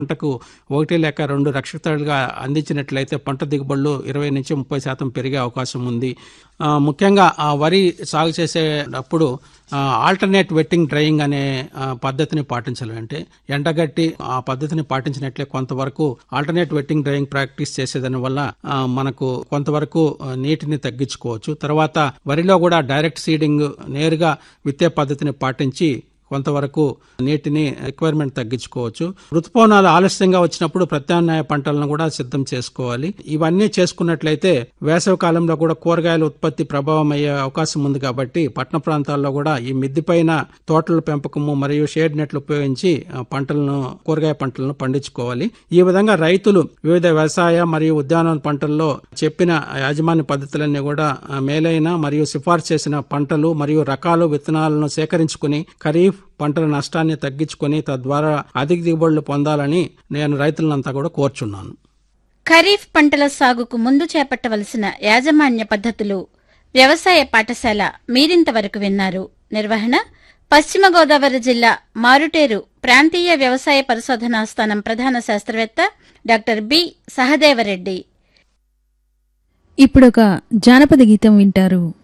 పంటకు ఒకటి లేక రెండు రక్షితాలుగా అందించినట్లయితే పంట దిగుబడులు ఇరవై నుంచి ముప్పై శాతం పెరిగే అవకాశం ఉంది ఆ, ముఖ్యంగా ఆ వరి సాగు చేసేటప్పుడు ఆల్టర్నేట్ వెట్టింగ్ డ్రైయింగ్ అనే ఆ, పద్ధతిని పాటించాలి అంటే ఎండగట్టి ఆ పద్ధతిని పాటించినట్లే కొంతవరకు ఆల్టర్నేట్ వెట్టింగ్ డ్రైయింగ్ ప్రాక్టీస్ చేసేదాని వల్ల ఆ, మనకు కొంతవరకు ఆ, నీటిని తగ్గించుకోవచ్చు తర్వాత వరిలో కూడా డైరెక్ట్ సీడింగ్ నేరుగా విత్తే పద్ధతిని పాటించి కొంతవరకు నీటిని రిక్వైర్మెంట్ తగ్గించుకోవచ్చు ఋతుపవనాలు ఆలస్యంగా వచ్చినప్పుడు ప్రత్యామ్నాయ పంటలను కూడా సిద్ధం చేసుకోవాలి ఇవన్నీ చేసుకున్నట్లయితే వేసవి కాలంలో కూడా కూరగాయల ఉత్పత్తి ప్రభావం అయ్యే అవకాశం ఉంది కాబట్టి పట్టణ ప్రాంతాల్లో కూడా ఈ మిద్ది పైన తోటల పెంపకము మరియు షేడ్ నెట్లు ఉపయోగించి ఆ, పంటలను కూరగాయ పంటలను పండించుకోవాలి ఈ విధంగా రైతులు వివిధ వ్యవసాయ మరియు ఉద్యానవన పంటల్లో చెప్పిన యాజమాన్య పద్ధతులన్నీ కూడా ఆ, మేలైన మరియు సిఫార్సు చేసిన పంటలు మరియు రకాలు విత్తనాలను సేకరించుకుని ఖరీఫ్ పంటల నష్టాన్ని తగ్గించుకొని తద్వారా అధిక దిగుబడులు పొందాలని నేను రైతులంతా కూడా కోరుచున్నాను ఖరీఫ్ పంటల సాగుకు ముందు చేపట్టవలసిన యాజమాన్య పద్ధతులు వ్యవసాయ పాఠశాల మీరింతవరకు విన్నారు నిర్వహణ పశ్చిమ గోదావరి జిల్లా మారుటేరు ప్రాంతీయ వ్యవసాయ పరిశోధనా స్థానం ప్రధాన శాస్త్రవేత్త డాక్టర్ బి సహదేవరెడ్డి ఇప్పుడొక జానపద గీతం వింటారు